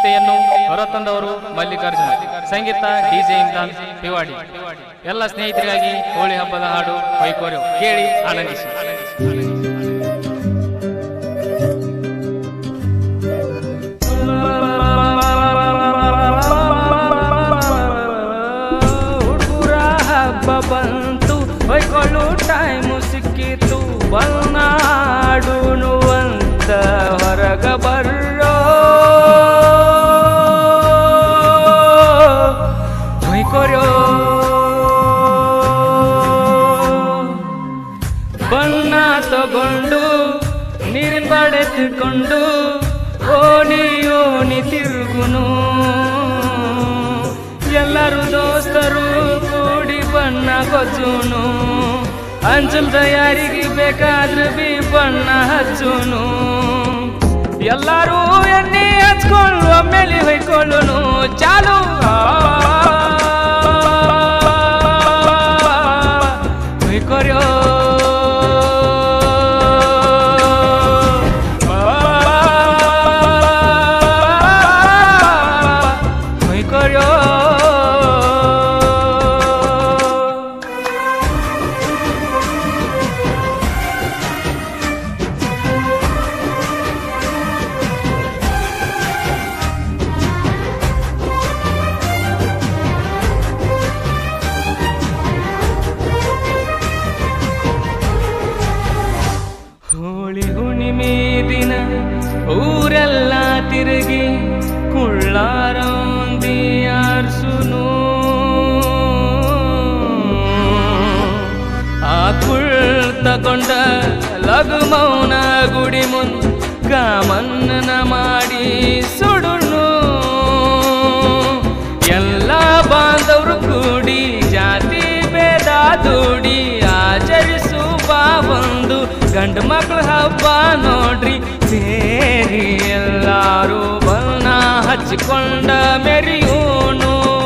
ಗೀತೆಯನ್ನು ಹೊರತಂದವರು ಮಲ್ಲಿಕಾರ್ಜುನ ಸಂಗೀತ ಡಿಜೆ ಇಮ್ರಾನ್ ಪಿವಾಡಿ ಎಲ್ಲ ಸ್ನೇಹಿತರಿಗಾಗಿ ಹೋಳಿ ಹಬ್ಬದ ಹಾಡು ವೈಕೋರ್ಯ ಕೇಳಿ ಆನಂದಿಸಿ ಹುಡುಗರ ಹಬ್ಬ ಬಂತು ಹೊಯ್ಕೊಳ್ಳು ಟೈಮು ಸಿಕ್ಕಿತು ಬಲ್ನಾಡುನು ಅಂತ ಹೊರಗ ಬರ್ರೋ ಹೊಯ್ಕೊರ್ಯೋ ಬಣ್ಣ ತಗೊಂಡು ನೀರಿನ ಬಾಡೆ ತಿಳ್ಕೊಂಡು ಓಣಿ ಓಣಿ ತಿರುಗುನು ಎಲ್ಲರೂ ದೋಸ್ತರು ಕೂಡಿ ಬಣ್ಣ ಕೊಚ್ಚುನು ಅಂಚಲ್ ತಯಾರಿಗೆ ಬೇಕಾದ್ರೆ ಬಿ ಬಣ್ಣ ಹಚ್ಚುನು ಎಲ್ಲರೂ ಎಣ್ಣೆ ಹಚ್ಕೊಂಡು ಒಮ್ಮೆಲೆ ಹೊಯ್ಕೊಳ್ಳುನು ಚಾಲು ಹೊಯ್ಕೊರ್ಯೋ ಹೊಯ್ಕೊರ್ಯೋ ಹೋಳಿ ಹುಣ್ಣಿಮೆ ದಿನ ಊರೆಲ್ಲ ತಿರುಗಿ ಕುಳ್ಳಾರೊಂದಿ ಆರ್ಸುನು ಆ ಕುಳ್ ತಗೊಂಡ ಲಘು ಮೌನ ಗುಡಿ ಮುಂದ್ ಕಾಮನ್ನ ಮಾಡಿ ಸುಡುನು ಎಲ್ಲ ಬಾಂಧವರು ಕೂಡಿ ಜಾತಿ ಭೇದ ದೂಡಿ ಆಚರಿಸುವ ಒಂದು ಗಂಡು ಮಕ್ಕಳ ಹಬ್ಬ ನೋಡ್ರಿ ಸೇರಿ ಎಲ್ಲಾರು ಬಣ್ಣ ಹಚ್ಚಿಕೊಂಡ ಮೆರಿಯೂನು